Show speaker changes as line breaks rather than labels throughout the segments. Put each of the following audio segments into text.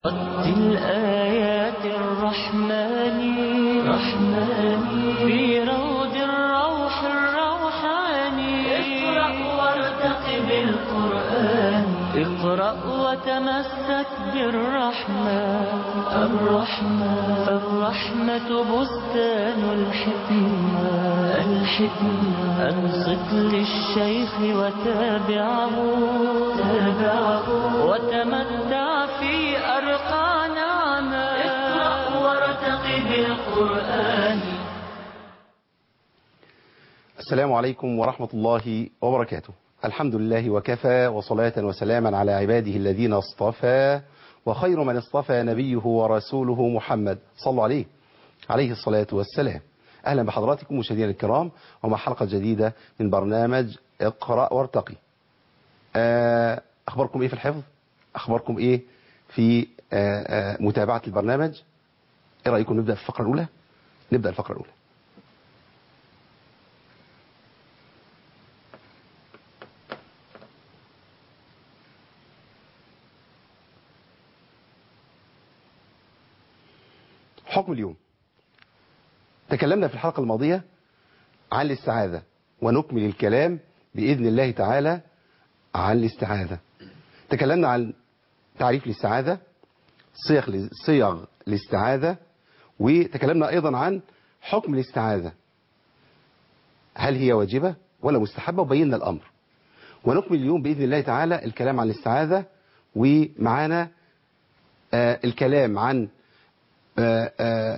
رتل آيات الرحمن رحمن في روض الروح الروحاني اقرأ وارتقب القرآن اقرأ وتمسك بالرحمن الرحمن الرحمة بستان الحكمة الحكمة أنصت للشيخ وتابعه تابعه وتمتع في أرقى نعمة اقرأ وارتقب القرآن
السلام عليكم ورحمة الله وبركاته الحمد لله وكفى وصلاة وسلاما على عباده الذين اصطفى وخير من اصطفى نبيه ورسوله محمد صلوا عليه عليه الصلاة والسلام أهلا بحضراتكم مشاهدينا الكرام ومع حلقة جديدة من برنامج اقرأ وارتقي آه، أخباركم إيه في الحفظ أخباركم إيه في آه، آه، متابعة البرنامج إيه رأيكم نبدأ في الفقرة الأولى نبدأ الفقرة الأولى حكم اليوم تكلمنا في الحلقة الماضية عن الاستعاذة ونكمل الكلام بإذن الله تعالى عن الاستعاذة تكلمنا عن تعريف الاستعاذة صيغ صيغ الاستعاذة وتكلمنا أيضا عن حكم الاستعاذة هل هي واجبة ولا مستحبة وبينا الأمر ونكمل اليوم بإذن الله تعالى الكلام عن الاستعاذة ومعانا آه الكلام عن آه آه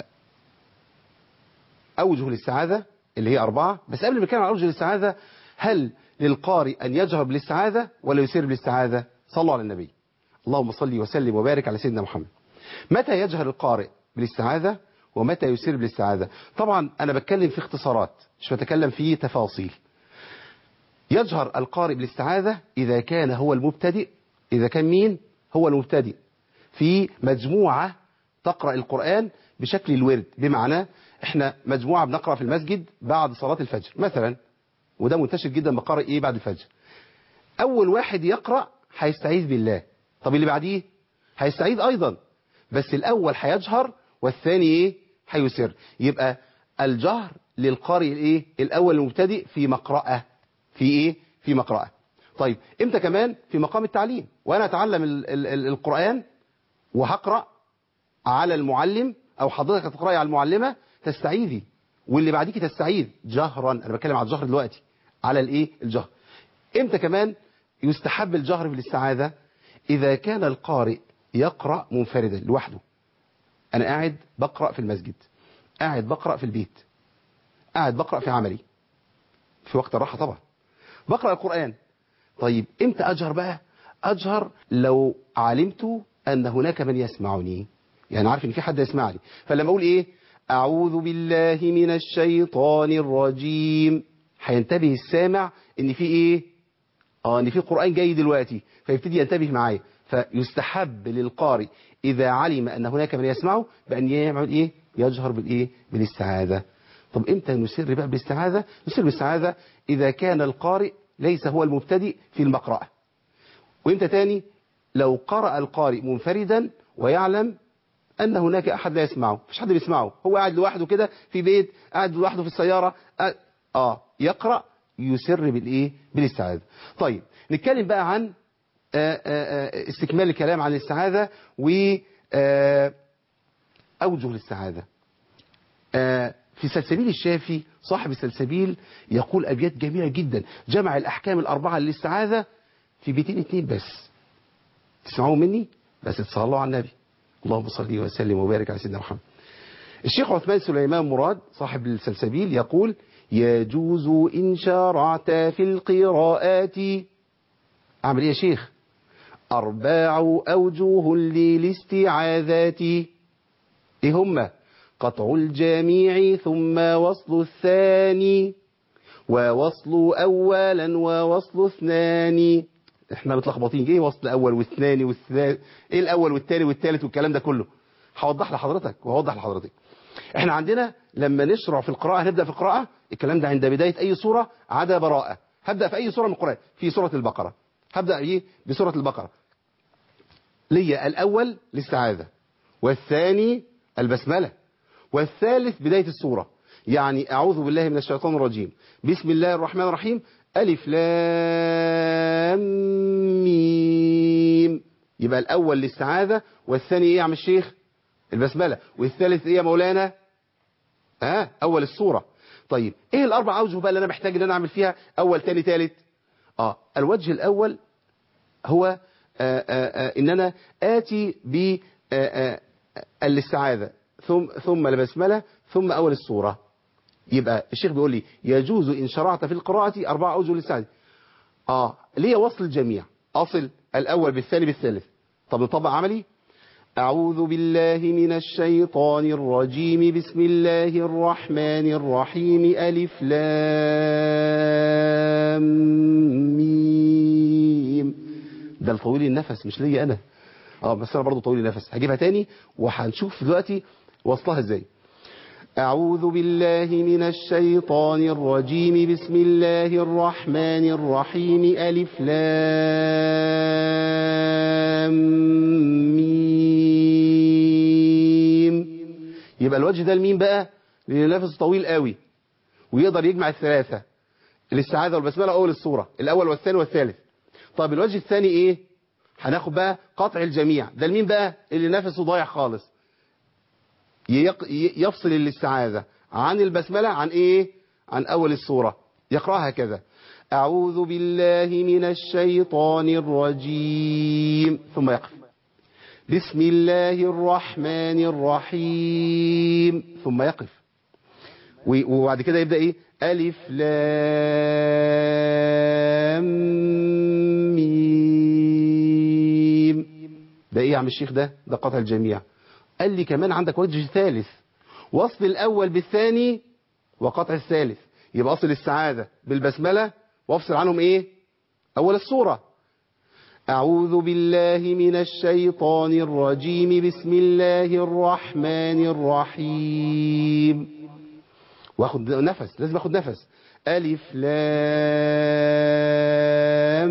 أوجه الاستعاذة اللي هي أربعة بس قبل ما نتكلم عن أوجه الاستعاذة هل للقارئ أن يجهر بالاستعاذة ولا يسير بالاستعاذة صلوا على النبي اللهم صل وسلم وبارك على سيدنا محمد متى يجهر القارئ بالاستعاذة ومتى يسير بالاستعاذة طبعا أنا بتكلم في اختصارات مش بتكلم في تفاصيل يجهر القارئ بالاستعاذة إذا كان هو المبتدئ إذا كان مين هو المبتدئ في مجموعة تقرأ القرآن بشكل الورد بمعنى احنا مجموعة بنقرأ في المسجد بعد صلاة الفجر مثلا وده منتشر جدا بقرأ ايه بعد الفجر اول واحد يقرأ هيستعيذ بالله طب اللي بعديه هيستعيذ ايضا بس الاول هيجهر والثاني ايه هيسر يبقى الجهر للقارئ الايه الاول المبتدئ في مقرأة في ايه في مقرأة طيب امتى كمان في مقام التعليم وانا اتعلم ال ال ال القرآن وهقرأ على المعلم او حضرتك تقرأي على المعلمة تستعيذي واللي بعديك تستعيذ جهرا انا بتكلم على الجهر دلوقتي على الايه الجهر امتى كمان يستحب الجهر بالاستعاذة اذا كان القارئ يقرأ منفردا لوحده انا قاعد بقرأ في المسجد قاعد بقرأ في البيت قاعد بقرأ في عملي في وقت الراحة طبعا بقرأ القرآن طيب امتى اجهر بقى اجهر لو علمت ان هناك من يسمعني يعني عارف ان في حد يسمعني فلما اقول ايه اعوذ بالله من الشيطان الرجيم هينتبه السامع ان في ايه اه ان في قرآن جاي دلوقتي فيبتدي ينتبه معايا فيستحب للقارئ اذا علم ان هناك من يسمعه بان يعمل ايه يجهر بالايه بالاستعاذة طب امتى نسر بقى بالاستعاذة نسر بالاستعاذة اذا كان القارئ ليس هو المبتدئ في المقرأة وامتى تاني لو قرأ القارئ منفردا ويعلم أن هناك أحد لا يسمعه مفيش حد بيسمعه هو قاعد لوحده كده في بيت قاعد لوحده في السيارة آه يقرأ يسر بالإيه بالاستعاذة طيب نتكلم بقى عن آآ آآ استكمال الكلام عن الاستعاذة و أوجه الاستعاذة في سلسبيل الشافي صاحب السلسبيل يقول أبيات جميلة جدا جمع الأحكام الأربعة للاستعاذة في بيتين اتنين بس تسمعوا مني بس تصلوا على النبي اللهم صل وسلم وبارك على سيدنا محمد الشيخ عثمان سليمان مراد صاحب السلسبيل يقول يجوز إن شرعت في القراءات أعمل إيه يا شيخ أرباع أوجه للاستعاذات إيه هم قطع الجميع ثم وصل الثاني ووصل أولا ووصل اثنان احنا متلخبطين ايه وصل الاول والثاني والثالث ايه الاول والثاني والثالث والكلام ده كله هوضح لحضرتك وهوضح لحضرتك احنا عندنا لما نشرع في القراءة هنبدأ في القراءة الكلام ده عند بداية اي سورة عدا براءة هبدأ في اي سورة من القرآن في سورة البقرة هبدأ ايه بسورة البقرة ليا الأول الاستعاذة والثاني البسملة والثالث بداية السورة يعني أعوذ بالله من الشيطان الرجيم بسم الله الرحمن الرحيم ألف لام ميم يبقى الأول الاستعاذة والثاني إيه يا عم الشيخ البسملة والثالث إيه يا مولانا ها أول السورة طيب إيه الأربع أوجه بقى اللي أنا محتاج إن أنا أعمل فيها أول تاني تالت آه الوجه الأول هو آآ آآ إن أنا آتي ب الاستعاذة ثم ثم البسملة ثم أول السورة يبقى الشيخ بيقول لي يجوز إن شرعت في القراءة أربع أوجه للسعادة آه ليه وصل الجميع أصل الأول بالثاني بالثالث طب نطبق عملي أعوذ بالله من الشيطان الرجيم بسم الله الرحمن الرحيم ألف لام ميم ده لطويل النفس مش ليا أنا اه بس أنا برضو طويل النفس هجيبها تاني وهنشوف دلوقتي وصلها ازاي أعوذ بالله من الشيطان الرجيم بسم الله الرحمن الرحيم ألف لام ميم يبقى الوجه ده الميم بقى لأن نفسه طويل قوي ويقدر يجمع الثلاثة الاستعاذة والبسملة أول الصورة الأول والثاني والثالث طب الوجه الثاني إيه هناخد بقى قطع الجميع ده الميم بقى اللي نفسه ضايع خالص يفصل الاستعاذة عن البسملة عن ايه عن اول السورة يقرأها كذا اعوذ بالله من الشيطان الرجيم ثم يقف بسم الله الرحمن الرحيم ثم يقف وبعد كده يبدأ ايه الف لام ميم ده ايه يا عم الشيخ ده ده قطع الجميع قال لي كمان عندك وجه ثالث وصل الأول بالثاني وقطع الثالث يبقى أصل السعادة بالبسملة وافصل عنهم إيه أول الصورة أعوذ بالله من الشيطان الرجيم بسم الله الرحمن الرحيم واخد نفس لازم اخد نفس ألف لام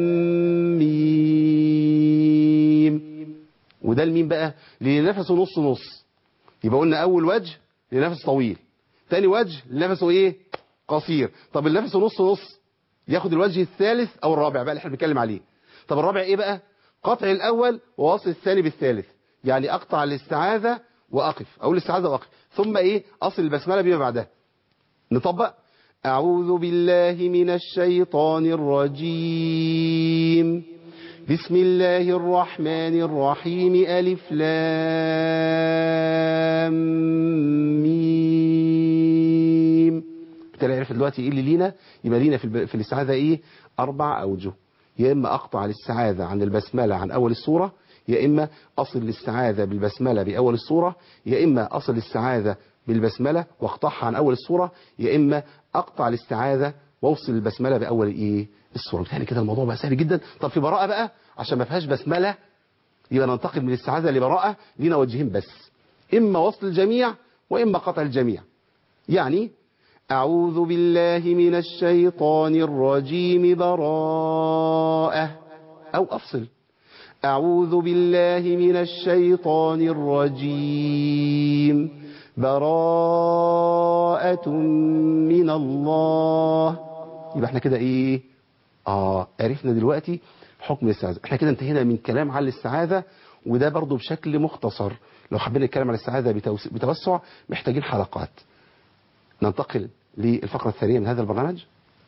ميم وده الميم بقى اللي نفسه نص نص يبقى قلنا اول وجه لنفس طويل تاني وجه لنفسه ايه قصير طب اللي نفسه نص نص ياخد الوجه الثالث او الرابع بقى اللي احنا بنتكلم عليه طب الرابع ايه بقى قطع الاول ووصل الثاني بالثالث يعني اقطع الاستعاذة واقف او الاستعاذة واقف ثم ايه اصل البسملة بما بعدها نطبق اعوذ بالله من الشيطان الرجيم بسم الله الرحمن الرحيم ألف لام ميم بالتالي عرف دلوقتي ايه اللي لينا يبقى لينا في, في الاستعاذة ايه اربع اوجه يا اما اقطع الاستعاذة عن البسملة عن اول السورة يا اما اصل الاستعاذة بالبسملة باول السورة يا اما اصل الاستعاذة بالبسملة واقطعها عن اول السورة يا اما اقطع الاستعاذة واوصل البسملة باول ايه السورة بالتالي كده الموضوع بقى سهل جدا طب في براءة بقى عشان ما فيهاش بسملة يبقى ننتقل من الاستعاذة لبراءة لينا وجهين بس إما وصل الجميع وإما قطع الجميع يعني أعوذ بالله من الشيطان الرجيم براءة أو أفصل أعوذ بالله من الشيطان الرجيم براءة من الله يبقى احنا كده ايه اه عرفنا دلوقتي حكم الاستعاذة احنا كده انتهينا من كلام على الاستعاذة وده برضو بشكل مختصر لو حبينا نتكلم على الاستعاذة بتوسع محتاجين حلقات ننتقل للفقرة الثانية من هذا البرنامج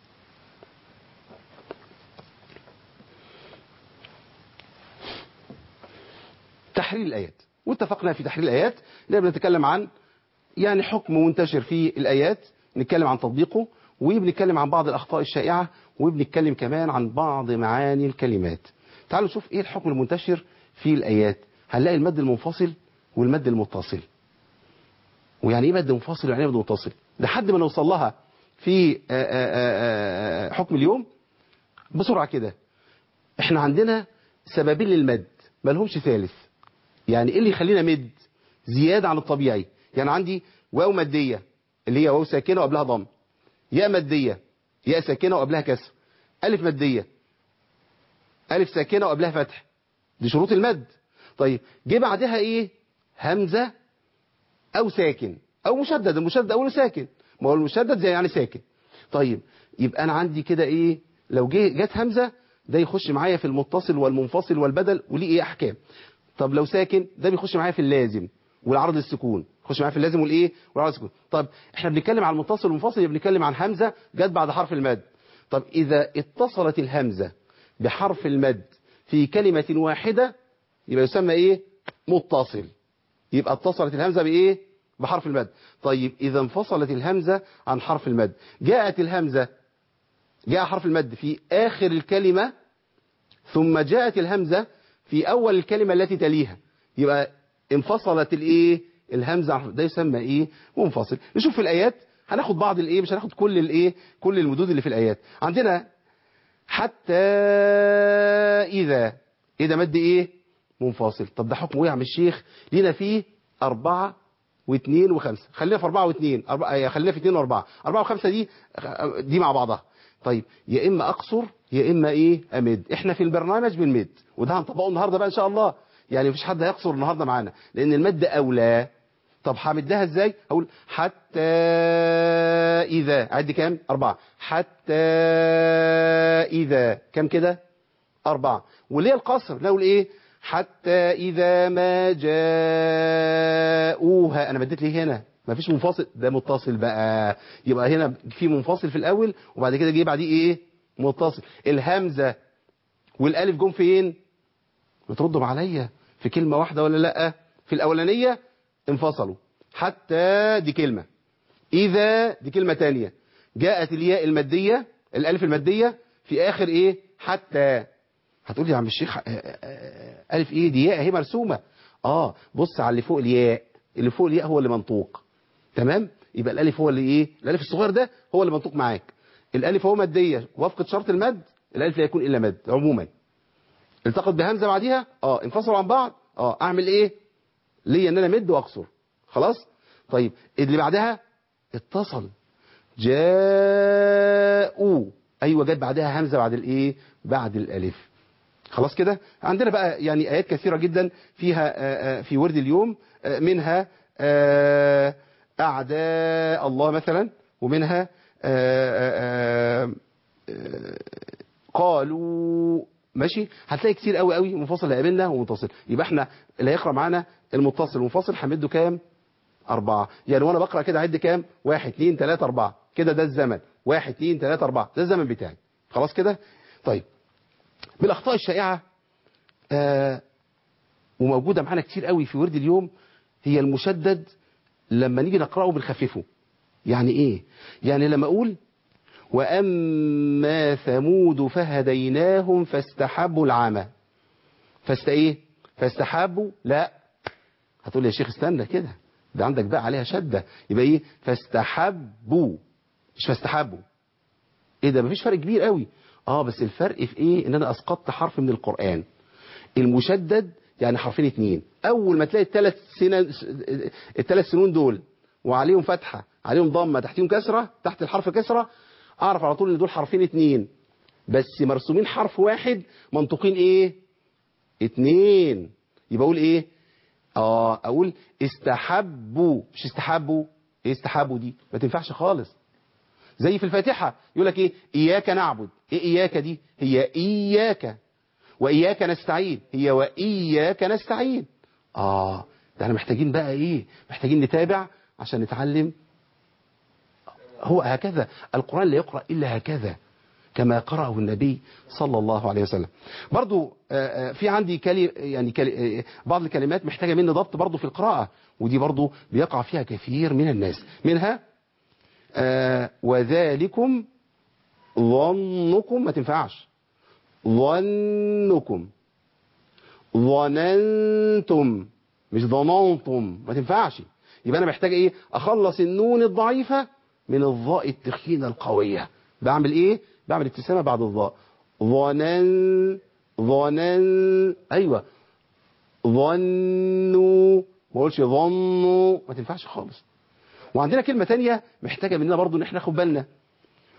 تحرير الآيات واتفقنا في تحرير الآيات اللي بنتكلم عن يعني حكم منتشر في الآيات نتكلم عن تطبيقه وبنتكلم عن بعض الأخطاء الشائعة وبنتكلم كمان عن بعض معاني الكلمات تعالوا نشوف ايه الحكم المنتشر في الآيات هنلاقي المد المنفصل والمد المتصل ويعني ايه مد منفصل ويعني ايه مد متصل لحد ما نوصل لها في آآ آآ حكم اليوم بسرعة كده احنا عندنا سببين للمد ما لهمش ثالث يعني ايه اللي يخلينا مد زيادة عن الطبيعي يعني عندي واو مادية اللي هي واو ساكنة وقبلها ضم ياء مادية ياء ساكنة وقبلها كسر ألف مادية ألف ساكنة وقبلها فتح دي شروط المد طيب جه بعدها ايه همزة او ساكن او مشدد المشدد اوله ساكن ما هو المشدد زي يعني ساكن طيب يبقى انا عندي كده ايه لو جه جت همزة ده يخش معايا في المتصل والمنفصل والبدل وليه ايه احكام طب لو ساكن ده بيخش معايا في اللازم والعرض للسكون يخش معايا في اللازم والايه والعرض للسكون طب احنا بنتكلم عن المتصل والمنفصل يبقى بنتكلم عن همزة جت بعد حرف المد طب اذا اتصلت الهمزة بحرف المد في كلمة واحدة يبقى يسمى ايه متصل يبقى اتصلت الهمزة بايه بحرف المد طيب اذا انفصلت الهمزة عن حرف المد جاءت الهمزة جاء حرف المد في آخر الكلمة ثم جاءت الهمزة في أول الكلمة التي تليها يبقى انفصلت الايه الهمزة عن ده يسمى ايه منفصل نشوف في الآيات هناخد بعض الايه مش هناخد كل الايه كل المدود اللي في الآيات عندنا حتى إذا إيه ده مد ايه منفصل طب ده حكمه ايه يا عم الشيخ لينا فيه أربعة واثنين وخمسة خلينا في أربعة واثنين أربعة خلينا في اثنين وأربعة أربعة وخمسة دي دي مع بعضها طيب يا إما أقصر يا إما إيه أمد إحنا في البرنامج بنمد وده هنطبقه النهاردة بقى إن شاء الله يعني مفيش حد هيقصر النهاردة معانا لأن المد أولى طب همدها إزاي أقول حتى إذا عد كام أربعة حتى إذا كام كده أربعة وليه القصر نقول إيه حتى إذا ما جاءوها أنا مديت ليه هنا ما فيش منفصل ده متصل بقى يبقى هنا في منفصل في الأول وبعد كده جه بعديه إيه متصل الهمزة والألف جم فين بتردوا عليا في كلمة واحدة ولا لأ في الأولانية انفصلوا حتى دي كلمة إذا دي كلمة تانية جاءت الياء المادية الألف المادية في آخر إيه حتى هتقول لي يا عم الشيخ ألف إيه دي ياء هي مرسومة آه بص على اللي فوق الياء اللي فوق الياء هو اللي منطوق تمام يبقى الألف هو اللي إيه الألف الصغير ده هو اللي منطوق معاك الألف هو مادية وفقة شرط المد الألف لا يكون إلا مد عموما التقط بهمزة بعديها اه انفصلوا عن بعض اه اعمل ايه ليا ان انا مد واقصر خلاص طيب اللي بعدها اتصل جاءوا ايوه جت بعدها همزه بعد الايه بعد الالف خلاص كده عندنا بقى يعني ايات كثيره جدا فيها آآ آآ في ورد اليوم منها اعداء الله مثلا ومنها آآ قالوا ماشي هتلاقي كتير قوي قوي منفصل هيقابلنا ومتصل يبقى احنا اللي هيقرا معانا المتصل والمنفصل هنمده كام أربعة يعني وانا بقرا كده عد كام واحد اتنين تلاتة أربعة كده ده الزمن واحد اتنين تلاتة أربعة ده الزمن بتاعي خلاص كده طيب من الأخطاء الشائعة آه وموجودة معانا كتير قوي في ورد اليوم هي المشدد لما نيجي نقرأه بنخففه يعني ايه يعني لما اقول وأما ثمود فهديناهم فاستحبوا العمى فاست ايه فاستحبوا لا هتقول لي يا شيخ استنى كده ده عندك بقى عليها شدة يبقى ايه فاستحبوا مش فاستحبوا ايه ده مفيش فرق كبير قوي اه بس الفرق في ايه ان انا اسقطت حرف من القرآن المشدد يعني حرفين اتنين اول ما تلاقي الثلاث سنين الثلاث سنون دول وعليهم فتحة عليهم ضمة تحتهم كسرة تحت الحرف كسرة اعرف على طول ان دول حرفين اتنين بس مرسومين حرف واحد منطوقين ايه اتنين يبقى اقول ايه اه اقول استحبوا مش استحبوا ايه استحبوا دي ما تنفعش خالص زي في الفاتحة يقول لك ايه اياك نعبد ايه اياك دي هي اياك واياك نستعين هي واياك نستعين اه ده احنا محتاجين بقى ايه محتاجين نتابع عشان نتعلم هو هكذا القرآن لا يقرأ إلا هكذا كما قرأه النبي صلى الله عليه وسلم برضو في عندي كلي يعني كلي بعض الكلمات محتاجة مني ضبط برضو في القراءة ودي برضو بيقع فيها كثير من الناس منها وذلكم ظنكم ما تنفعش ظنكم ظننتم مش ظننتم ما تنفعش يبقى أنا محتاج إيه أخلص النون الضعيفة من الضاء التخينة القوية بعمل ايه بعمل ابتسامة بعد الضاء ظنن ظنن ايوه ظنوا ما اقولش ظنوا ما تنفعش خالص وعندنا كلمة تانية محتاجة مننا برضو ان احنا ناخد بالنا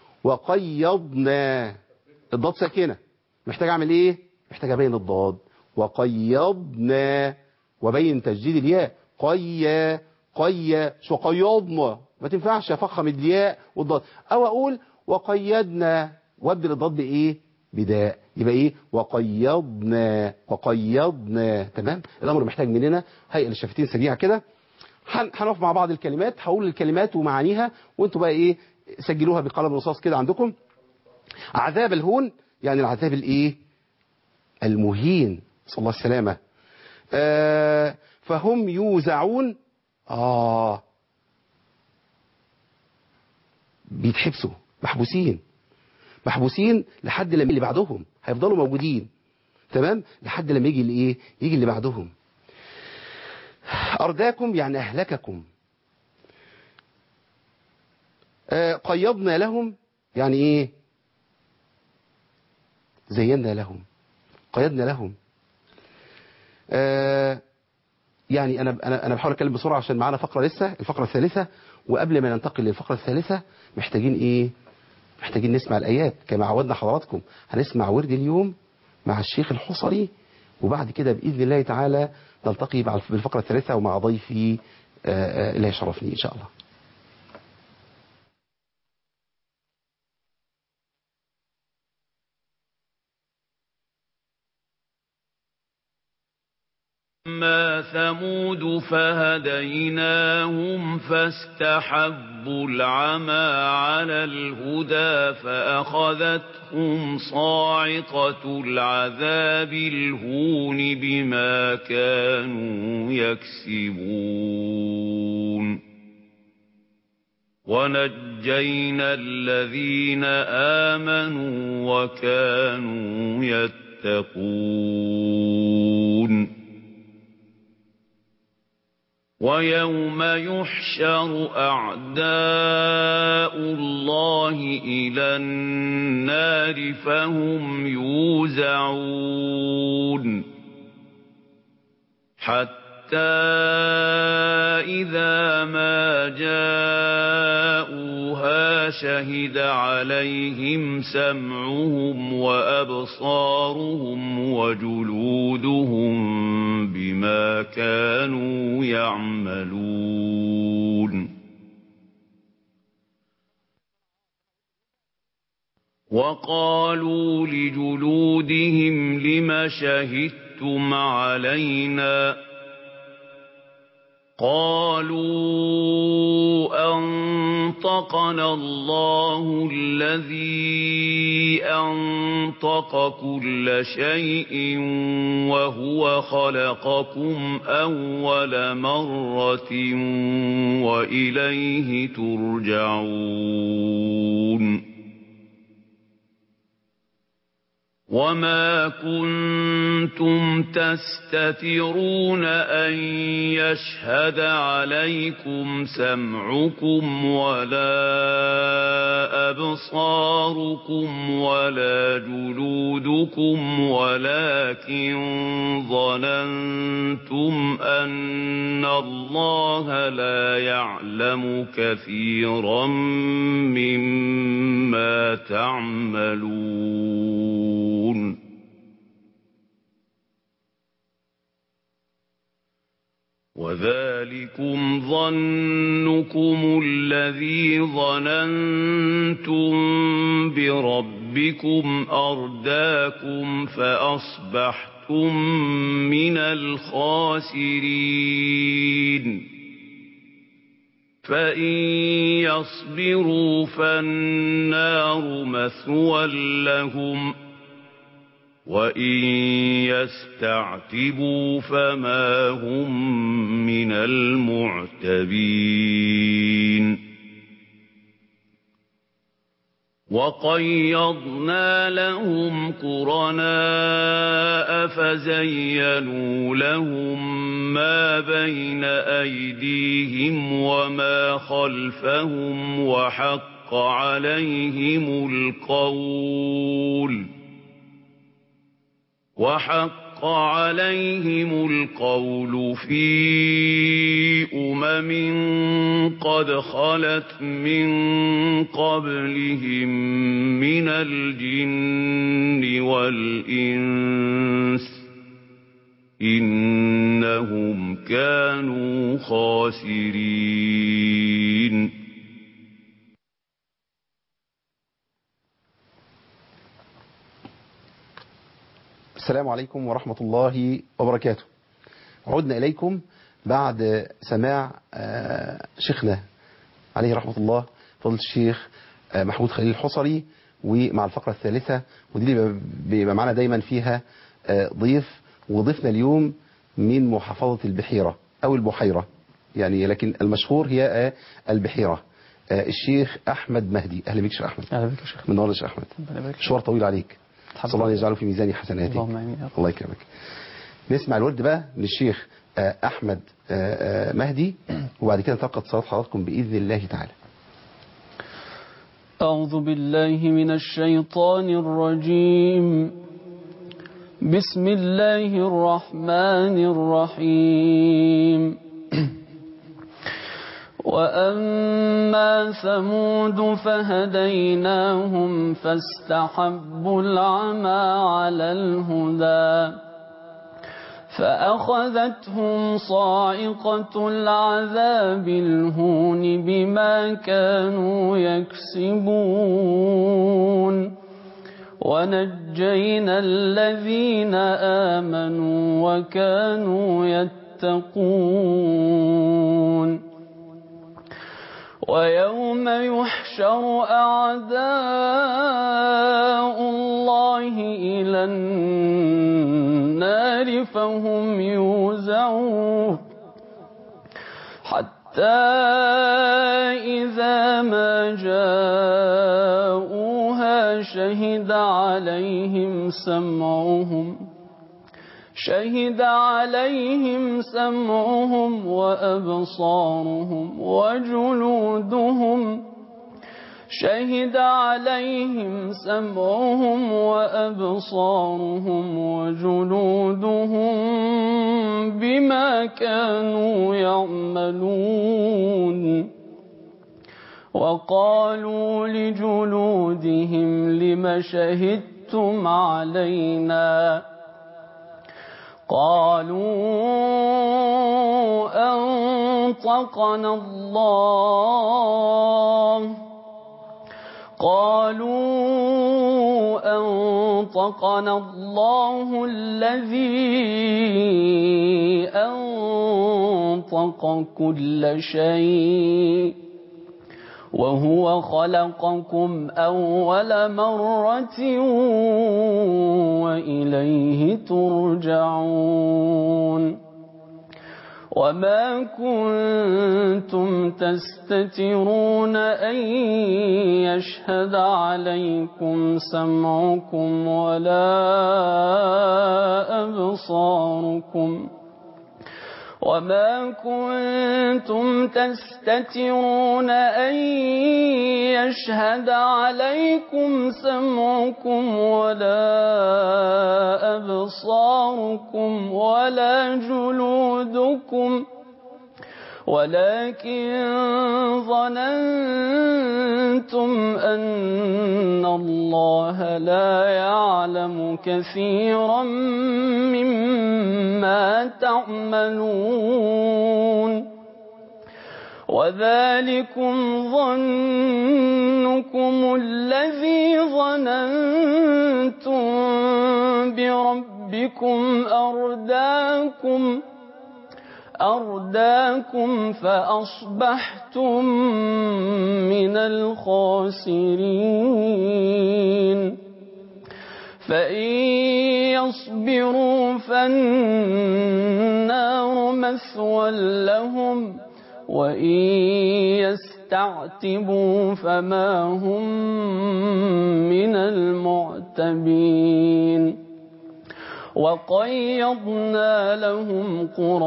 وقيضنا الضاد ساكنة محتاج اعمل ايه محتاج ابين الضاد وقيضنا وبين تجديد الياء قيا قيا شو قيضنا ما تنفعش افخم الياء والضاد او اقول وقيدنا وابدل الضاد بايه بداء يبقى ايه وقيضنا وقيضنا تمام الامر محتاج مننا هيئه للشفتين سريعه كده هن- هنقف مع بعض الكلمات هقول الكلمات ومعانيها وانتوا بقى ايه سجلوها بقلم رصاص كده عندكم عذاب الهون يعني العذاب الايه المهين صلى الله السلامة آه فهم يوزعون آه بيتحبسوا محبوسين محبوسين لحد لما اللي بعدهم هيفضلوا موجودين تمام لحد لما يجي الايه يجي اللي بعدهم أرداكم يعني أهلككم آه قيضنا لهم يعني إيه زينا لهم قيدنا لهم آه يعني أنا أنا أنا بحاول أتكلم بسرعة عشان معانا فقرة لسه الفقرة الثالثة وقبل ما ننتقل للفقرة الثالثة محتاجين إيه محتاجين نسمع الآيات كما عودنا حضراتكم هنسمع ورد اليوم مع الشيخ الحصري وبعد كده بإذن الله تعالى نلتقي مع بالفقرة الثالثة ومع ضيفي آه، آه، اللي هيشرفني إن شاء الله
أما ثمود فهديناهم فاستحبوا العمى على الهدى فأخذتهم صاعقة العذاب الهون بما كانوا يكسبون ونجينا الذين آمنوا وكانوا يتقون ويوم يحشر أعداء الله إلى النار فهم يوزعون حتى إذا ما جاءوها شهد عليهم سمعهم وأبصارهم وجلودهم بما كانوا يعملون وقالوا لجلودهم لم شهدتم علينا قالوا أنطقنا الله الذي أنطق كل شيء وهو خلقكم أول مرة وإليه ترجعون وما كنتم تستترون أن يشهد عليكم سمعكم ولا أبصاركم ولا جلودكم ولكن ظننتم أن الله لا يعلم كثيرا مما تعملون وذلكم ظنكم الذي ظننتم بربكم أرداكم فأصبحتم من الخاسرين فإن يصبروا فالنار مثوى لهم وإن يستعتبوا فما هم من المعتبين وقيضنا لهم قرناء فزينوا لهم ما بين أيديهم وما خلفهم وحق عليهم القول وحق عليهم القول في أمم قد خلت من قبلهم من الجن والإنس إنهم كانوا خاسرين
السلام عليكم ورحمة الله وبركاته عدنا إليكم بعد سماع آه، شيخنا عليه رحمة الله فضيلة الشيخ آه، محمود خليل الحصري ومع الفقرة الثالثة ودي اللي بيبقى- بيبقى معانا دايما فيها آه، ضيف وضيفنا اليوم من محافظة البحيرة أو البحيرة يعني لكن المشهور هي آه، البحيرة آه، الشيخ أحمد مهدي أهلا بك شيخ أحمد
اهلا بك يا شيخ
من نور يا شيخ أحمد
ربنا يبارك فيك.
مشوار طويل عليك
الحمد
صلى الله أن
لله.
يجعله في ميزان حسناتك
اللهم امين يا رب.
الله يكرمك نسمع الورد بقى للشيخ آه، أحمد آه، آه، مهدي وبعد كده تلقى اتصالات حضراتكم بإذن الله تعالى
أعوذ بالله من الشيطان الرجيم بسم الله الرحمن الرحيم وأما ثمود فهديناهم فاستحبوا العمى على الهدى فأخذتهم صاعقة العذاب الهون بما كانوا يكسبون ونجينا الذين آمنوا وكانوا يتقون ويوم يحشر أعداء الله إلى النار فهم يوزعون حتى إذا ما جاءوها شهد عليهم سمعهم شهد عليهم سمعهم وأبصارهم وجلودهم شهد عليهم سمعهم وأبصارهم وجلودهم بما كانوا يعملون وقالوا لجلودهم لم شهدتم علينا قالوا أنطقنا الله قالوا أنطقنا الله الذي أنطق كل شيء وهو خلقكم أول مرة وإليه ترجعون وما كنتم تستترون أن يشهد عليكم سمعكم ولا أبصاركم وما كنتم تستترون أن يشهد عليكم سمعكم ولا أبصاركم ولا جلودكم ولكن ظننتم أن الله لا يعلم كثيرا مما تعملون وذلكم ظنكم الذي ظننتم بربكم أرداكم أرداكم فأصبحتم من الخاسرين فإن يصبروا فالنار مثوى لهم وإن يستعتبوا فما هم من المعتبين وقيضنا لهم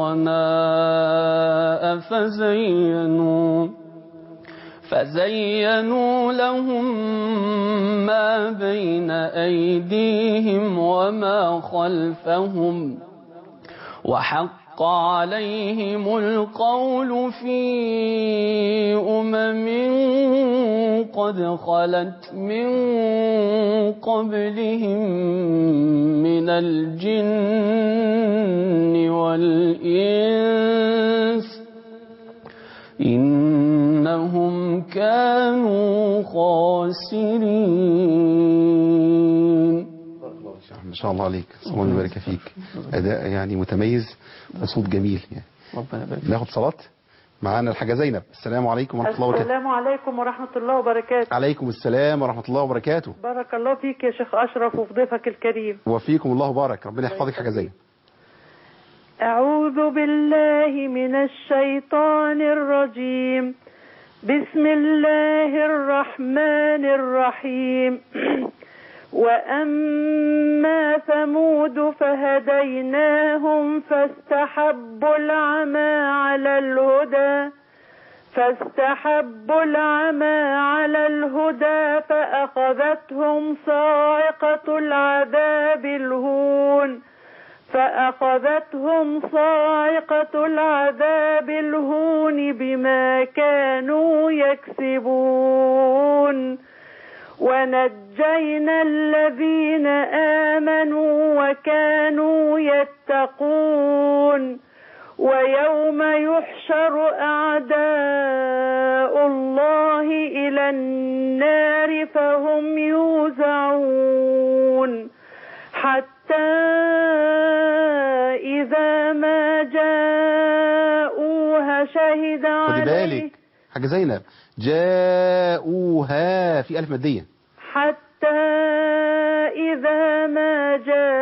قرناء فزينوا فزينوا لهم ما بين أيديهم وما خلفهم وحق عليهم القول في أمم قد خلت من قبلهم من الجن والإنس إنهم كانوا خاسرين
ما شاء الله عليك صلى الله يبارك فيك أداء يعني متميز وصوت جميل يعني
ربنا يبارك
ناخد صلاة معانا الحاجة زينب السلام عليكم ورحمة الله وبركاته
السلام عليكم ورحمة الله وبركاته
عليكم السلام ورحمة الله وبركاته
بارك الله فيك يا شيخ أشرف وفي ضيفك الكريم
وفيكم الله بارك ربنا يحفظك حاجة زينب
أعوذ بالله من الشيطان الرجيم بسم الله الرحمن الرحيم وأما ثمود فهديناهم فاستحبوا العمى على الهدى فاستحبوا العمى على الهدى فأخذتهم صاعقة العذاب الهون فأخذتهم صاعقة العذاب الهون بما كانوا يكسبون ونجينا الذين آمنوا وكانوا يتقون ويوم يحشر أعداء الله إلى النار فهم يوزعون حتى إذا ما جاءوها شهد
خدي
عليه
بالك حاجة زينب جاءوها في ألف مادية
حتى إذا ما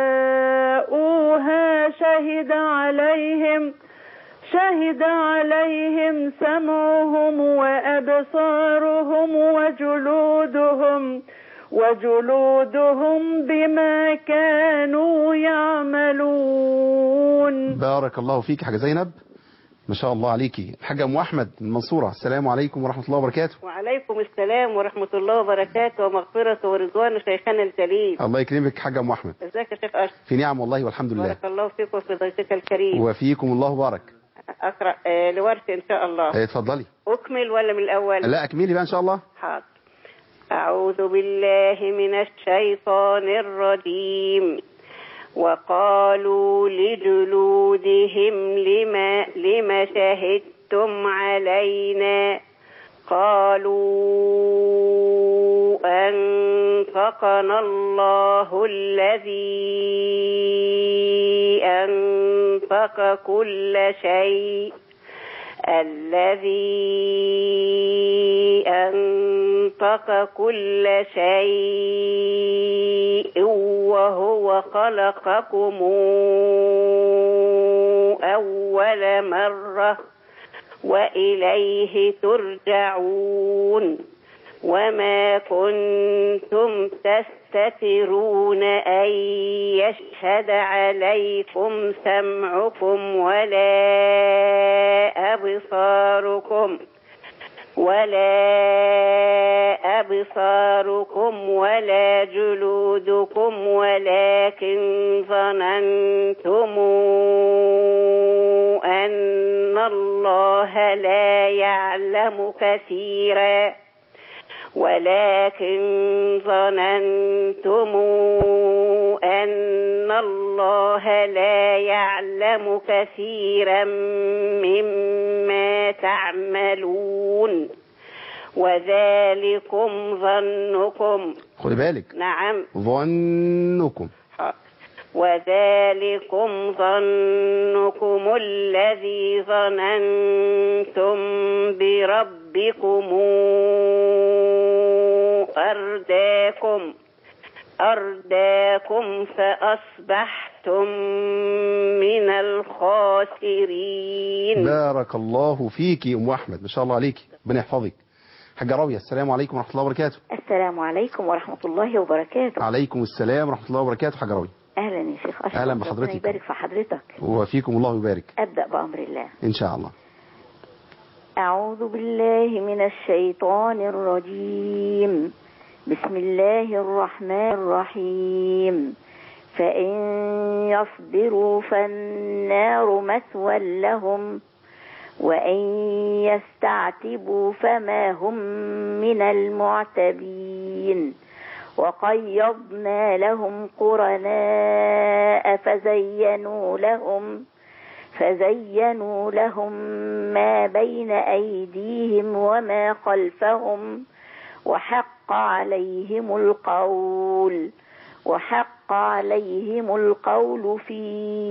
جاءوها شهد عليهم شهد عليهم سمعهم وأبصارهم وجلودهم وجلودهم بما كانوا يعملون
بارك الله فيك حاجة زينب ما شاء الله عليكي الحاجة أم أحمد من المنصورة السلام عليكم ورحمة الله وبركاته
وعليكم السلام ورحمة الله وبركاته ومغفرة ورضوان شيخنا الجليل
الله يكرمك حاجة أم أحمد
ازيك يا شيخ أشرف
في نعم والله والحمد لله
بارك الله فيك وفي ضيفك الكريم
وفيكم الله بارك
أقرأ آه، لورث إن شاء الله
اه، اتفضلي
أكمل ولا من الأول
لا أكملي بقى إن شاء الله
حاضر أعوذ بالله من الشيطان الرجيم وقالوا لجلودهم لما, لما شهدتم علينا قالوا أنفقنا الله الذي أنفق كل شيء الذي أنفق كل شيء وهو خلقكم أول مرة وإليه ترجعون وما كنتم تستترون أن يشهد عليكم سمعكم ولا أبصاركم ولا أبصاركم ولا جلودكم ولكن ظننتم أن الله لا يعلم كثيرا ولكن ظننتم أن الله لا يعلم كثيرا مما تعملون وذلكم ظنكم
خدي بالك
نعم
ظنكم
وذلكم ظنكم الذي ظننتم بربكم أرداكم أرداكم فأصبحتم من الخاسرين
بارك الله فيكي أم أحمد ما شاء الله عليكي ربنا يحفظك حاجة راوية السلام عليكم ورحمة الله وبركاته
السلام عليكم ورحمة الله وبركاته
عليكم السلام ورحمة الله وبركاته حاجة راوية
أهلا يا شيخ أشرف
أهلا
ربنا
بحضرتك.
يبارك في حضرتك
وفيكم الله يبارك
أبدأ بأمر الله
إن شاء الله
أعوذ بالله من الشيطان الرجيم بسم الله الرحمن الرحيم فإن يصبروا فالنار مثوى لهم وإن يستعتبوا فما هم من المعتبين وقيضنا لهم قرناء فزينوا لهم فزينوا لهم ما بين أيديهم وما خلفهم وحق عليهم القول وحق عليهم القول في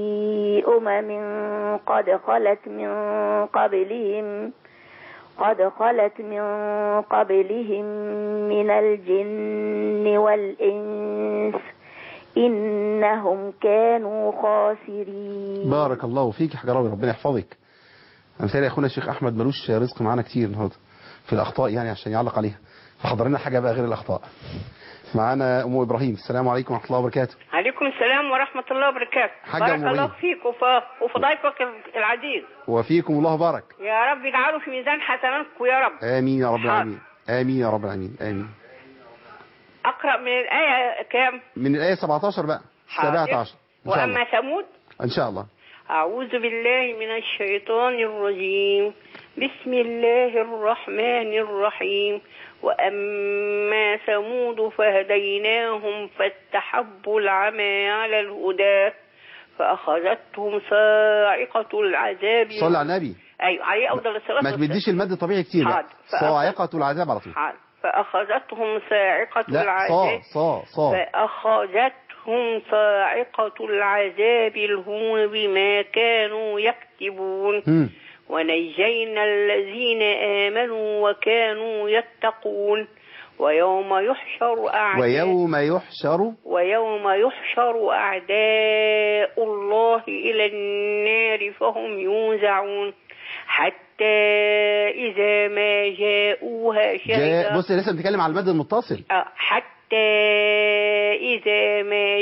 أمم قد خلت من قبلهم قد خلت من قبلهم من الجن والإنس إنهم كانوا خاسرين
بارك الله فيك يا حجراوي ربنا يحفظك امثال يا اخونا الشيخ احمد ملوش رزق معانا كتير النهارده في الاخطاء يعني عشان يعلق عليها فحضر لنا حاجه بقى غير الاخطاء معانا ام ابراهيم السلام عليكم ورحمه الله وبركاته
عليكم السلام ورحمة الله وبركاته
حاجة
بارك
أم
الله
إبراهيم.
فيك وف- وفي ضيفك العزيز
وفيكم الله بارك
يا رب اجعله في ميزان حسناتكم يا رب
امين يا رب
حاضر.
العالمين امين يا رب العالمين امين
أقرأ من الآية كام؟
من الايه 17 بقى
حاضر.
17 ان شاء الله
وأما ثمود
ان شاء الله
أعوذ بالله من الشيطان الرجيم بسم الله الرحمن الرحيم وأما ثمود فهديناهم فاستحبوا العمى على الهدى فأخذتهم صاعقة العذاب
صلي على النبي
أيوة عليه أفضل الصلاة
ما
والسلام.
تمديش المد طبيعي كتير لا
حاضر. فأخذ-
صاعقه العذاب على طول
حاضر. فأخذتهم صاعقة
لا صا
العذاب
صا صا
فأخذتهم صاعقة العذاب الهون بما كانوا يكتبون
هم.
ونجينا الذين آمنوا وكانوا يتقون ويوم يحشر أعداء
ويوم يحشر
ويوم يحشر أعداء الله إلى النار فهم يوزعون حتى إذا ما جاءوها
جاء
شهد
بص لسه بنتكلم على المد المتصل
آه، حتى إذا ما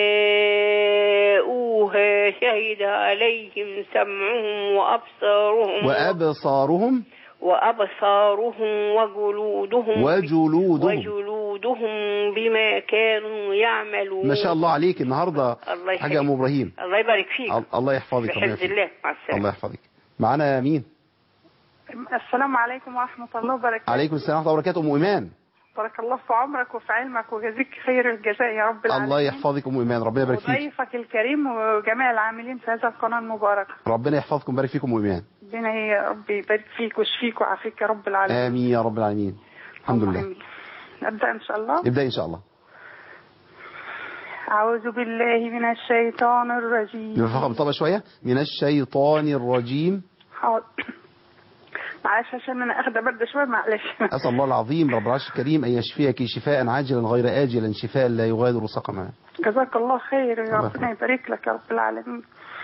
جاءوها شهد عليهم سمعهم وأبصارهم
وابصارهم
وأبصارهم وجلودهم
وجلودهم
وجلودهم بما كانوا يعملون
ما شاء الله عليك النهارده
الله
حاجه ام
يخليك.
ابراهيم
الله يبارك فيك
ال- الله يحفظك ربنا
بحفظ
يحفظك
الله مع السلامة
الله يحفظك معانا مين
السلام عليكم ورحمة الله وبركاته
عليكم السلام ورحمه الله وبركاته ام ايمان
بارك الله في عمرك وفي علمك وجزيك خير الجزاء يا رب العالمين
الله يحفظك ام ايمان ربنا يبارك فيك
وضيفك الكريم وجميع العاملين في هذا القناة المباركة
ربنا يحفظكم ويبارك فيكم ام ايمان
ربنا يا رب يبارك فيك ويشفيك ويعافيك يا رب العالمين
امين يا رب العالمين الحمد لله
آمين. نبدأ إن شاء الله
ابدا ان شاء الله
أعوذ بالله من الشيطان الرجيم
نرفعها بالطبع شويه من الشيطان الرجيم
حاضر معلش عشان أنا أخدة برد شوية معلش
اسال الله العظيم رب العرش الكريم ان يشفيك شفاء عاجلا غير اجلا شفاء لا يغادر سقما
جزاك الله خير يا
الله
ربنا يبارك لك يا رب العالمين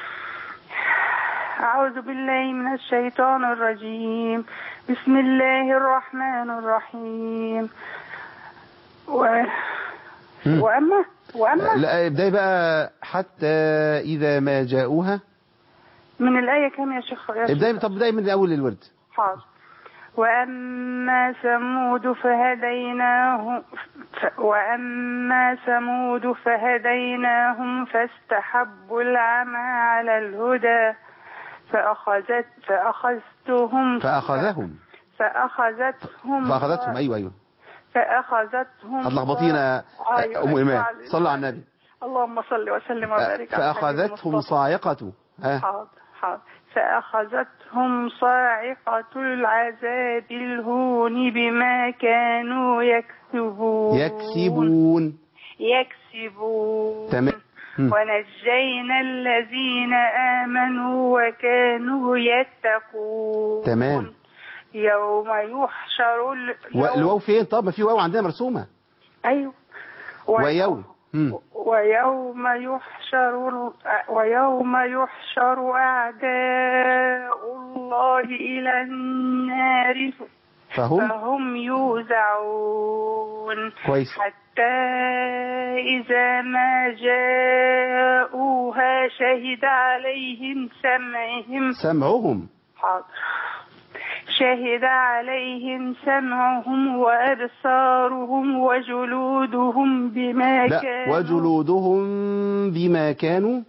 أعوذ بالله من الشيطان الرجيم بسم الله الرحمن الرحيم و...
مم.
وأما وأما
لا ابداي بقى حتى اذا ما جاءوها
من الآية كم يا شيخ يا
ابداي
شيخ؟
طب ابداي من اول الورد
حاضر وأما ثمود فهديناهم ف... وأما ثمود فهديناهم فاستحبوا العمى على الهدى فأخذت فأخذتهم
فاخذهم
فأخذتهم
فاخذتهم ايوه ايوه
فأخذتهم
هتلخبطينا
أيوة،
ام ايمان
أيوة.
صلى على النبي
اللهم صل وسلم وبارك على
فاخذتهم
المصطفى.
صاعقه ها
حاضر حاضر فأخذتهم صاعقة العذاب الهون بما كانوا يكسبون
يكسبون
يكسبون
تمام مم.
ونجينا الذين آمنوا وكانوا يتقون
تمام
يوم يحشر ال...
و- الواو فين طب ما في واو عندنا مرسومه
أيوه
ويوم مم.
ويوم يحشر ال- ويوم يحشر أعداء الله إلى النار
فهم
فهم يوزعون
كويس
حتى إذا ما جاءوها شهد عليهم سمعهم
سمعهم
حاضر شهد عليهم سمعهم وأبصارهم وجلودهم بما
لا
كانوا
وجلودهم بما كانوا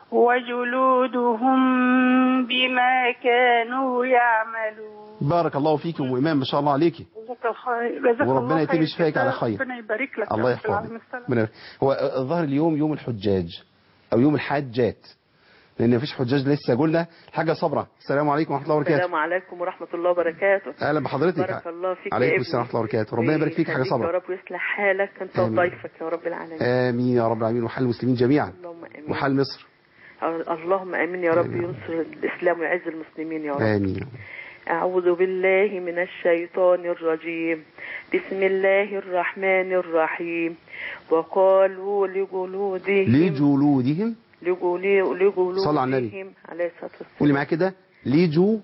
وجلودهم بما كانوا يعملون
بارك الله فيك ام ايمان ما شاء الله عليكي
جزاك الله خير جزاك
وربنا
الله
يتم
خير
شفاك على خير.
ربنا يبارك لك
الله
يا رب العالمين.
يحفظك
السلام.
ربنا يبارك. هو الظاهر اليوم يوم الحجاج او يوم الحاجات لان مفيش حجاج لسه قلنا الحاجه صبره السلام عليكم ورحمه الله وبركاته
السلام عليكم ورحمة الله وبركاته
اهلا بحضرتك
بارك الله فيك يا
عليكم
ابني.
السلام ورحمه الله وبركاته ربنا يبارك فيك حاجه
ويخليك يا
صبره
رب ويصلح حالك انت
آمين.
وضيفك يا رب العالمين
امين يا رب العالمين وحال المسلمين جميعا
اللهم امين
وحال مصر
اللهم امين يا رب
آمين.
ينصر الاسلام ويعز المسلمين يا رب
امين
أعوذ بالله من الشيطان الرجيم بسم الله الرحمن الرحيم وقالوا لجلودهم
لجلودهم
لجلو- لجلودهم
صلى على النبي.
عليه الصلاة والسلام
قولي معايا كده لجو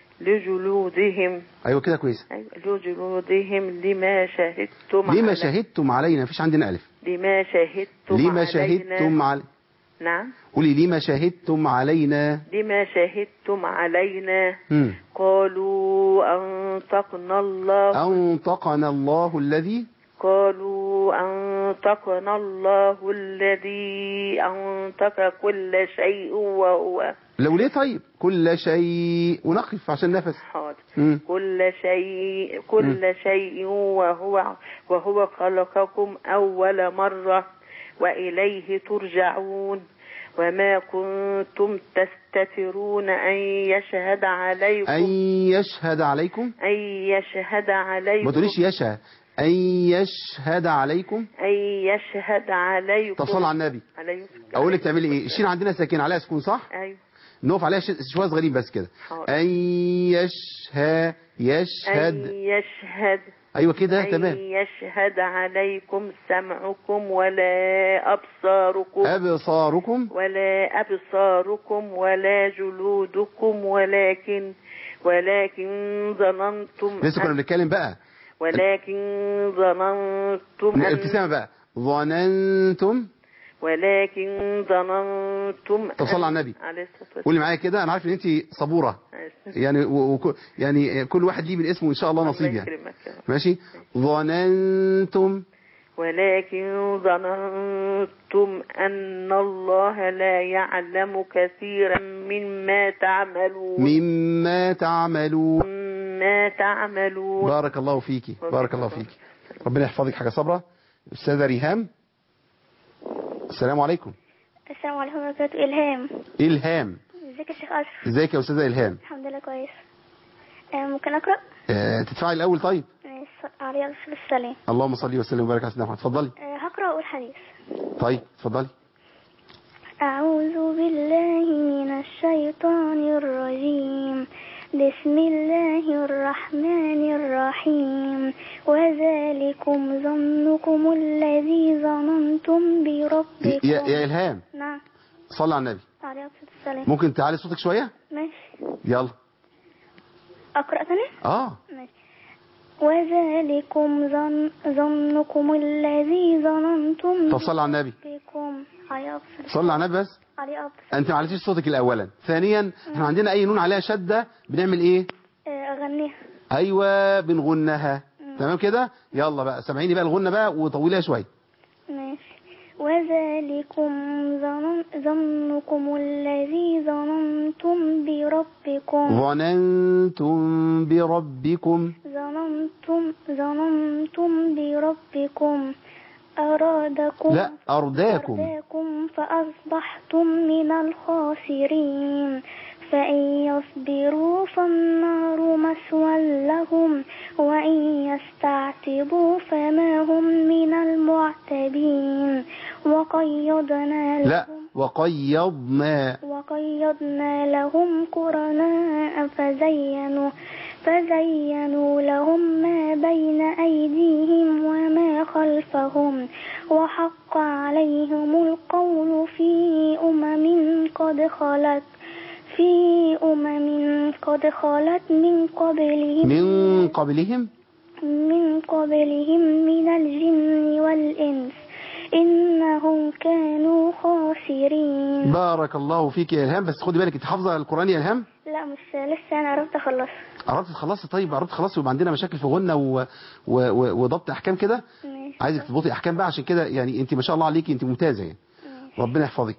لجلودهم
ايوه كده كويس
أيوة لجلودهم لما شهدتم
لما
علي-
شهدتم علينا مفيش عندنا الف
لما شهدتم
لما
علينا
شهدتم علي
نعم
قولي لما شهدتم علينا
لما شهدتم علينا
مم.
قالوا أنطقنا الله
أنطقنا الله الذي
قالوا أنطقنا الله الذي أنطق كل شيء وهو
لو ليه طيب كل شيء ونقف عشان نفس
حاضر
مم.
كل شيء كل شيء وهو وهو خلقكم أول مرة وإليه ترجعون وما كنتم تستترون أن يشهد عليكم
أن يشهد عليكم
أن يشهد عليكم
ما تقوليش يشهد أن يشهد عليكم
أن يشهد عليكم
طب صل على النبي
عليه
أقول لك تعملي إيه الشين عندنا ساكن عليها سكون صح
أيوه
نقف عليها ش- شوية صغيرين بس كده
حاضر.
أن يشهد
أن
يشهد
يشهد
أيوة كده
أن
تمام
يشهد عليكم سمعكم ولا أبصاركم
أبصاركم
ولا أبصاركم ولا جلودكم ولكن ولكن ظننتم
لسه كنا
أن
بنتكلم بقى
ولكن ظننتم أن
ابتسامة بقى ظننتم
ولكن ظننتم
طب صلى على
أن-
النبي.
عليه الصلاة والسلام
قولي معايا كده أنا عارف إن أنت صبورة يعني و... و... يعني كل واحد ليه من اسمه إن شاء الله نصيب
الله
يعني
يكرمك يا رب.
ماشي ظننتم
ولكن ظننتم أن الله لا يعلم كثيرا مما تعملون
مما تعملون
ما تعملون
بارك الله فيكي بارك الله فيكي ربنا يحفظك حاجة صبرة أستاذة ريهام السلام عليكم
السلام عليكم ورحمة الله وبركاته إلهام
إلهام
ازيك يا شيخ أشرف
ازيك يا أستاذة إلهام
الحمد لله كويس آه، ممكن أقرأ
آه، تدفعي الأول طيب
آه، ص- عليه الصلاة والسلام
اللهم صل وسلم وبارك على سيدنا محمد اتفضلي
آه، هقرأ وأقول حديث
طيب اتفضلي
أعوذ بالله من الشيطان الرجيم بسم الله الرحمن الرحيم وذلكم ظنكم الذي ظننتم بربكم
يا, يا إلهام
نعم
صلي على النبي
عليه الصلاة والسلام
ممكن تعالي صوتك شوية
ماشي
يلا
أقرأ ثاني
اه
ماشي وذلكم ظن ظنكم الذي ظننتم
طب صلي على النبي
بكم عليه الصلاة
صلي على النبي بس
عليه الصلاة
انت ما عليتيش صوتك الاولا ثانيا احنا عندنا اي نون عليها شدة بنعمل ايه
آه، أغنيها
ايوه بنغنها تمام كده يلا بقى سامعيني بقى الغنة بقى وطوليها شوية
ماشي وذلكم ظن ظنكم الذي ظننتم بربكم
ظننتم بربكم
ظننتم ظننتم بربكم أرادكم
لا أرداكم
أرداكم فأصبحتم من الخاسرين فإن يصبروا فالنار مسوى لهم وإن يستعتبوا فما هم من المعتبين وقيضنا
لا
لهم
وقيضنا
وقيضنا لهم قرناء فزينوا فزينوا لهم ما بين أيديهم وما خلفهم وحق عليهم القول في أمم قد خلت في أمم قد خلت من قبلهم
من قبلهم
من قبلهم من الجن والإنس إنهم كانوا خاسرين
بارك الله فيك يا إلهام بس خدي بالك انت حافظة القرآن يا إلهام
لا مش لسه أنا عرفت أخلص
قربت تخلصي طيب قربت تخلصي ويبقى عندنا مشاكل في غنى و... و... و... وضبط احكام كده
ماشي
عايزك تضبطي احكام بقى عشان كده يعني انت ما شاء الله عليكي انت ممتازه يعني ربنا يحفظك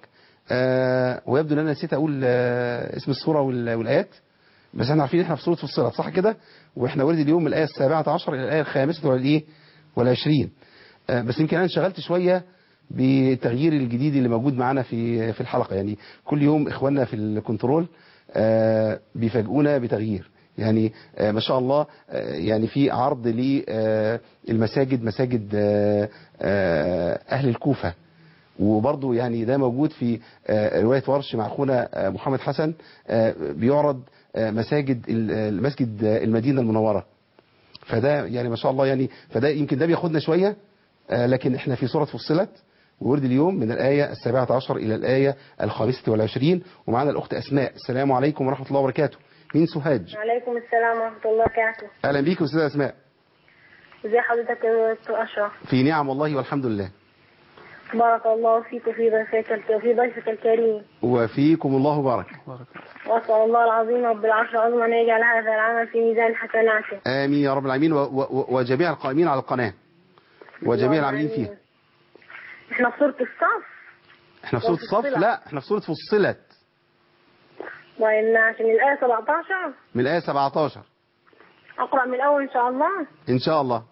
آه ويبدو ان انا نسيت اقول آه اسم السوره وال- والايات بس احنا عارفين احنا في سوره فصلت صح كده واحنا ورد اليوم من الايه السابعة عشر الى الايه الخامسة والايه والعشرين آه بس يمكن انا انشغلت شويه بالتغيير الجديد اللي موجود معانا في في الحلقه يعني كل يوم اخواننا في الكنترول آه بيفاجئونا بتغيير يعني آه ما شاء الله آه يعني في عرض للمساجد مساجد آه آه اهل الكوفه وبرضه يعني ده موجود في آه، رواية ورش مع أخونا آه، محمد حسن آه، بيعرض آه، مساجد ال- المسجد آه، المدينة المنورة فده يعني ما شاء الله يعني فده يمكن ده بياخدنا شوية آه، لكن احنا في سورة فصلت وورد اليوم من الآية السابعة عشر إلى الآية الخامسة والعشرين ومعنا الأخت أسماء السلام عليكم ورحمة الله وبركاته مين سوهاج
وعليكم السلام ورحمة الله وبركاته
أهلا بيك أستاذة أسماء
ازي حضرتك يا دكتور أشرف
في نعم والله والحمد لله
بارك الله فيك وفي ضيفك وفي ضيفك الكريم
وفيكم الله بارك
وأسأل الله العظيم رب العرش العظيم أن يجعل هذا العمل في ميزان حسناته
آمين يا رب العالمين و- و- وجميع القائمين على القناة وجميع العاملين فيها
احنا في سورة الصف
احنا في سورة الصف لا احنا في سورة فصلت
وإن عشان الآية 17
من الآية 17
أقرأ من الأول إن شاء الله
إن شاء الله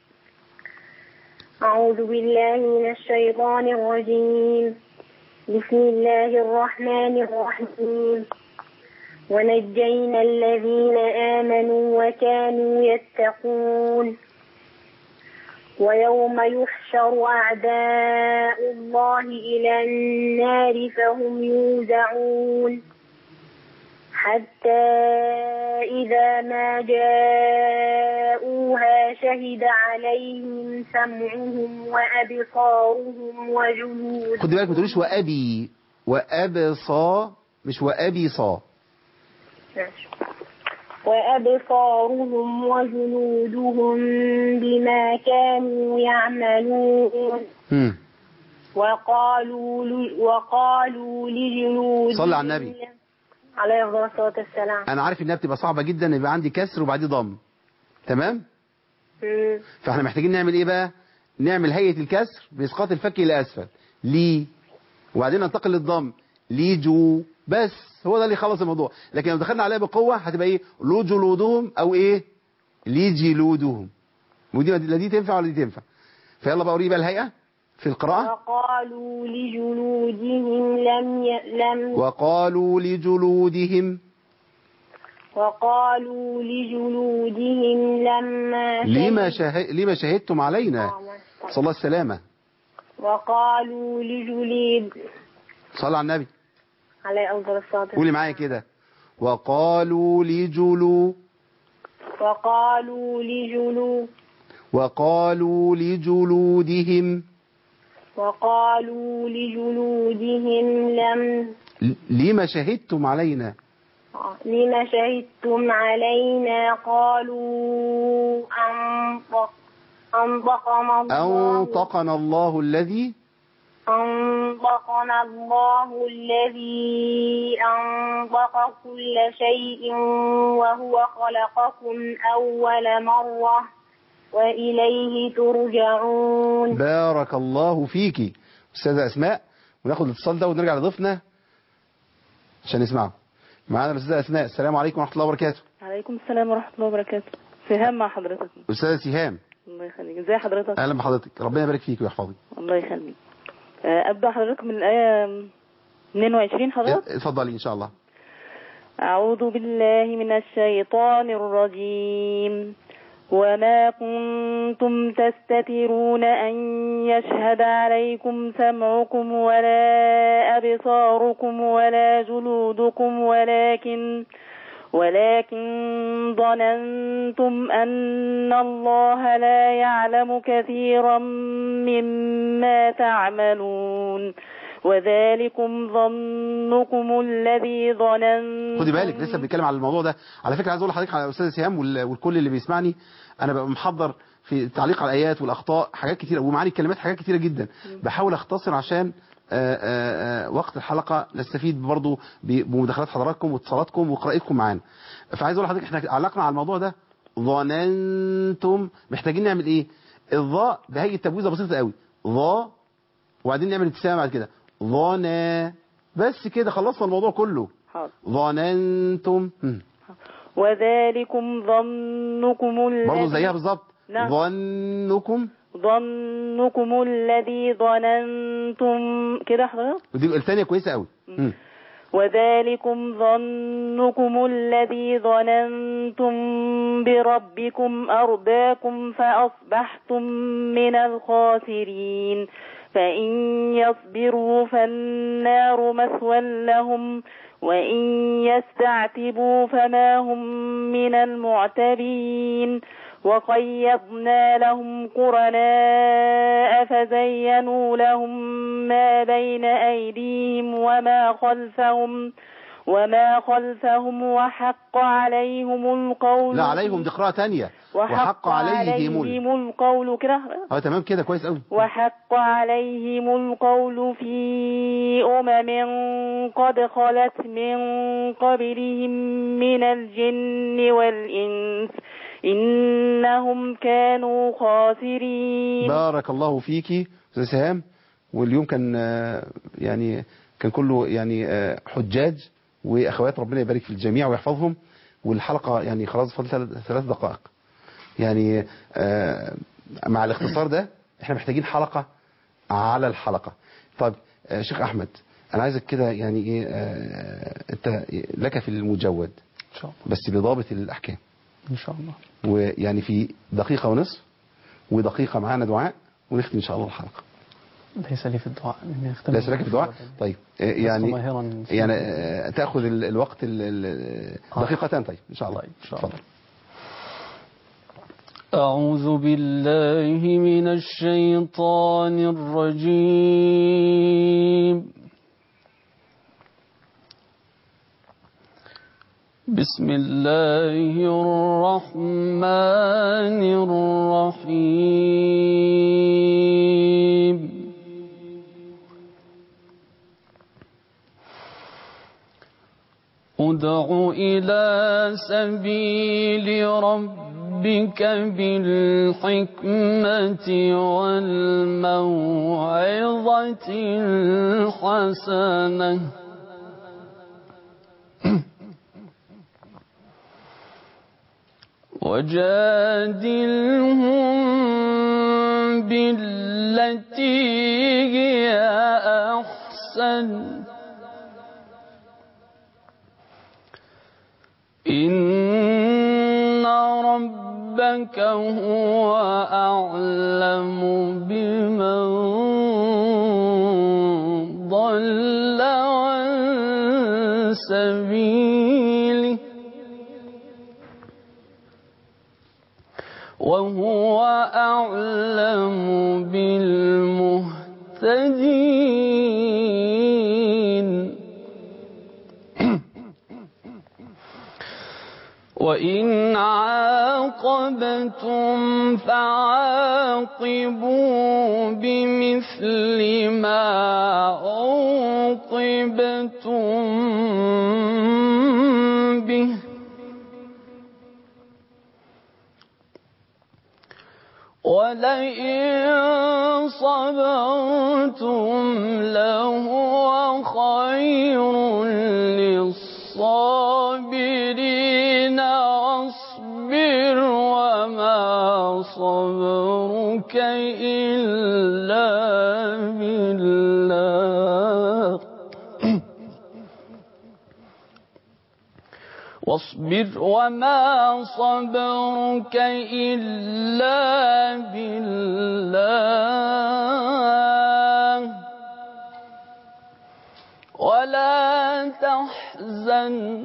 أعوذ بالله من الشيطان الرجيم بسم الله الرحمن الرحيم ونجينا الذين آمنوا وكانوا يتقون ويوم يحشر أعداء الله إلى النار فهم يوزعون حتى إذا ما جاءوها شهد عليهم سمعهم وأبصارهم وجلودهم
خد بالك ما تقوليش وأبي وأبصى مش وأبي صا
وأبصارهم وجلودهم بما كانوا يعملون
هم.
وقالوا ل... وقالوا لجلودهم
صلي على النبي
عليه أفضل الصلاة والسلام
أنا عارف إنها بتبقى صعبة جدا إن يبقى عندي كسر وبعديه ضم تمام
مم.
فاحنا محتاجين نعمل إيه بقى نعمل هيئة الكسر بإسقاط الفك إلى أسفل لي وبعدين ننتقل للضم ليجو بس هو ده اللي يخلص الموضوع لكن لو دخلنا عليها بقوة هتبقى إيه لو جلودهم أو إيه لي جلودهم ودي لا دي تنفع ولا دي تنفع فيلا بقى أوريه بقى الهيئة في القراءة
وقالوا لجلودهم لم ي... لم
وقالوا لجلودهم
وقالوا لجلودهم لما
لما,
شهدوا-
شه... لما شهدتم علينا صلى الله السلامة
وقالوا لجلود
صلى على النبي
عليه أفضل الصلاة
قولي معايا كده وقالوا لجلو
وقالوا لجلود
وقالوا لجلودهم
وقالوا لجلودهم لم
ل- لما شهدتم علينا
لم شهدتم علينا قالوا أنطق أنطقنا الله
أنطقنا الله الذي
أنطقنا الله الذي أنطق كل شيء وهو خلقكم أول مرة وإليه ترجعون
بارك الله فيكي أستاذة أسماء وناخد الاتصال ده ونرجع لضيفنا عشان نسمعه معانا الأستاذة أسماء السلام عليكم ورحمة الله وبركاته
عليكم السلام ورحمة الله وبركاته سهام مع حضرتك
أستاذة سهام
الله يخليك ازي حضرتك
أهلا بحضرتك ربنا يبارك فيك ويحفظك
الله يخليك آه، أبدأ حضرتك من الآية 22 حضرتك
اتفضلي إن شاء الله
أعوذ بالله من الشيطان الرجيم وما كنتم تستترون أن يشهد عليكم سمعكم ولا أبصاركم ولا جلودكم ولكن ولكن ظننتم أن الله لا يعلم كثيرا مما تعملون وذلكم ظنكم الذي ظننتم
خدي بالك لسه بنتكلم على الموضوع ده على فكره عايز اقول لحضرتك على استاذ سهام وال- والكل اللي بيسمعني انا ببقى محضر في التعليق على الايات والاخطاء حاجات كتيره ومعاني الكلمات حاجات كتيره جدا بحاول اختصر عشان آآ آآ وقت الحلقه نستفيد برضو ب- بمداخلات حضراتكم واتصالاتكم وقراءتكم معانا فعايز اقول لحضرتك احنا علقنا على الموضوع ده ظننتم محتاجين نعمل ايه الظاء بهيئه تبويزه بسيطه قوي ظا وبعدين نعمل ابتسامه بعد كده ظنا بس كده خلصنا الموضوع كله
حاضر
ظننتم مم.
وذلكم ظنكم الذي
برضه زيها بالظبط
نعم.
ظنكم
ظنكم الذي ظننتم كده حضرتك
ودي الثانيه كويسه قوي مم.
وذلكم ظنكم الذي ظننتم بربكم أرداكم فأصبحتم من الخاسرين فإن يصبروا فالنار مثوى لهم وإن يستعتبوا فما هم من المعتبين وقيضنا لهم قرناء فزينوا لهم ما بين أيديهم وما خلفهم وما خلفهم وحق عليهم القول
لا عليهم دي قراءه ثانيه
وحق
عليهم ال-
عليهم القول كده
اه تمام كده كويس قوي
وحق عليهم القول في أمم قد خلت من قبلهم من الجن والإنس إنهم كانوا خاسرين
بارك الله فيكي استاذ سهام واليوم كان آه، يعني كان كله يعني آه، حجاج واخوات ربنا يبارك في الجميع ويحفظهم والحلقه يعني خلاص فاضل ثلاث- ثلاث دقائق يعني آه، مع الاختصار ده احنا محتاجين حلقه على الحلقه طيب آه، شيخ احمد انا عايزك كده يعني ايه آه، انت لك في المجود
إن شاء الله
بس بضابط الاحكام
إن شاء الله
ويعني في دقيقه ونصف ودقيقه معانا دعاء ونختم ان شاء الله الحلقه
ليس لي في الدعاء إني أختم
لا سلاك في الدعاء طيب آه،
لست
يعني
ماهراً في-
يعني آه، تاخذ ال- الوقت ال- ال- دقيقتان طيب ان شاء الله
طيب، إن شاء الله.
اتفضل.
أعوذ بالله من الشيطان الرجيم بسم الله الرحمن الرحيم ادع إلى سبيل ربك بالحكمة والموعظة الحسنة وجادلهم بالتي هي أحسن إن ربك هو أعلم بمن ضل عن سبيله وهو أعلم بالمهتدين وإن عاقبتم فعاقبوا بمثل ما عوقبتم به ولئن صبرتم لهو خير للصابرين واصبر وما صبرك إلا بالله واصبر وما صبرك إلا بالله ولا تحزن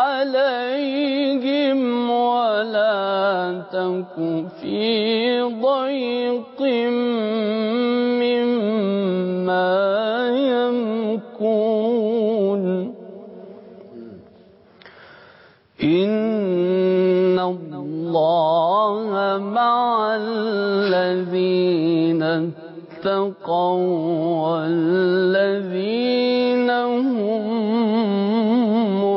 عليهم ولا تك في ضيق مما يمكرون إن الله مع الذين اتقوا والذين هم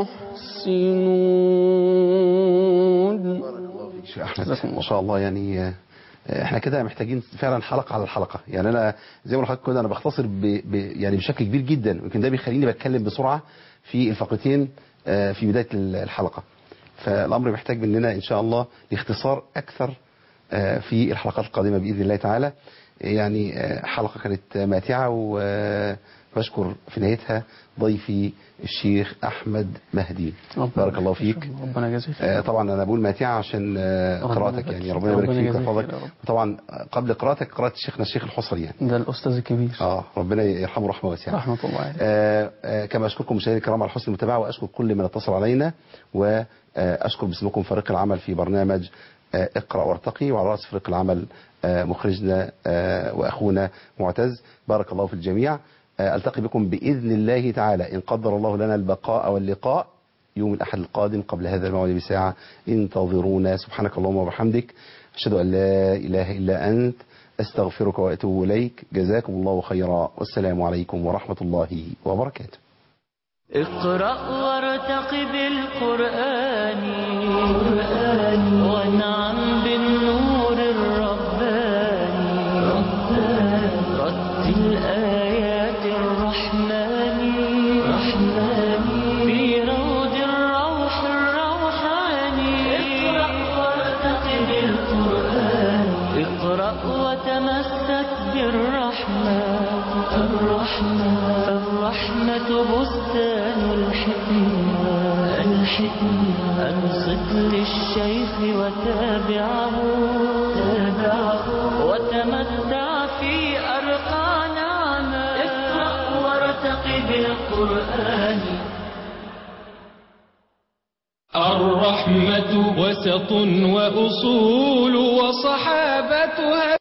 محسنون
شيخ احمد ما شاء الله يعني آه، احنا كده محتاجين فعلا حلقه على الحلقه يعني انا زي ما حضرتك كده انا بختصر ب... ب... يعني بشكل كبير جدا ويمكن ده بيخليني بتكلم بسرعه في الفقرتين آه، في بدايه الحلقه فالامر محتاج مننا ان شاء الله لاختصار اكثر آه، في الحلقات القادمه باذن الله تعالى يعني آه، حلقه كانت ماتعه وبشكر في نهايتها ضيفي الشيخ احمد مهدي بارك الله فيك
ربنا يجازيك
آه، طبعا انا بقول ماتعه عشان آه،
ربنا
قراءتك
يبارك
يعني
فيك.
ربنا يبارك
ربنا
فيك
يجازيك
ويحفظك
يا رب.
طبعا قبل قراءتك قراءه شيخنا الشيخ الحصري يعني
ده الأستاذ الكبير
اه ربنا يرحمه رحمه واسعه
رحمة الله عليه
آه، آه، كما أشكركم مشاهدينا الكرام على حسن المتابعة وأشكر كل من اتصل علينا وأشكر باسمكم فريق العمل في برنامج آه، اقرأ وارتقي وعلى رأس فريق العمل آه، مخرجنا آه، وأخونا معتز بارك الله في الجميع آه، ألتقي بكم بإذن الله تعالى إن قدر الله لنا البقاء واللقاء يوم الأحد القادم قبل هذا الموعد بساعة انتظرونا سبحانك اللهم وبحمدك أشهد أن لا إله إلا أنت أستغفرك وأتوب إليك جزاكم الله خيرا والسلام عليكم ورحمة الله وبركاته
اقرأ وارتقب القرآن وانعم بالنور الرباني رتل آيات الرحمن في روض الروح الروحاني اقرأ وارتقب القرآن اقرأ وتمسك بالرحمة الرحمة الرحمة بستان الحكمة الحكمة أنصت للشيخ وتابعه تابعه وتمتع في أرقى نعمة اقرأ وارتقب القرآن
الرحمة وسط وأصول وصحابتها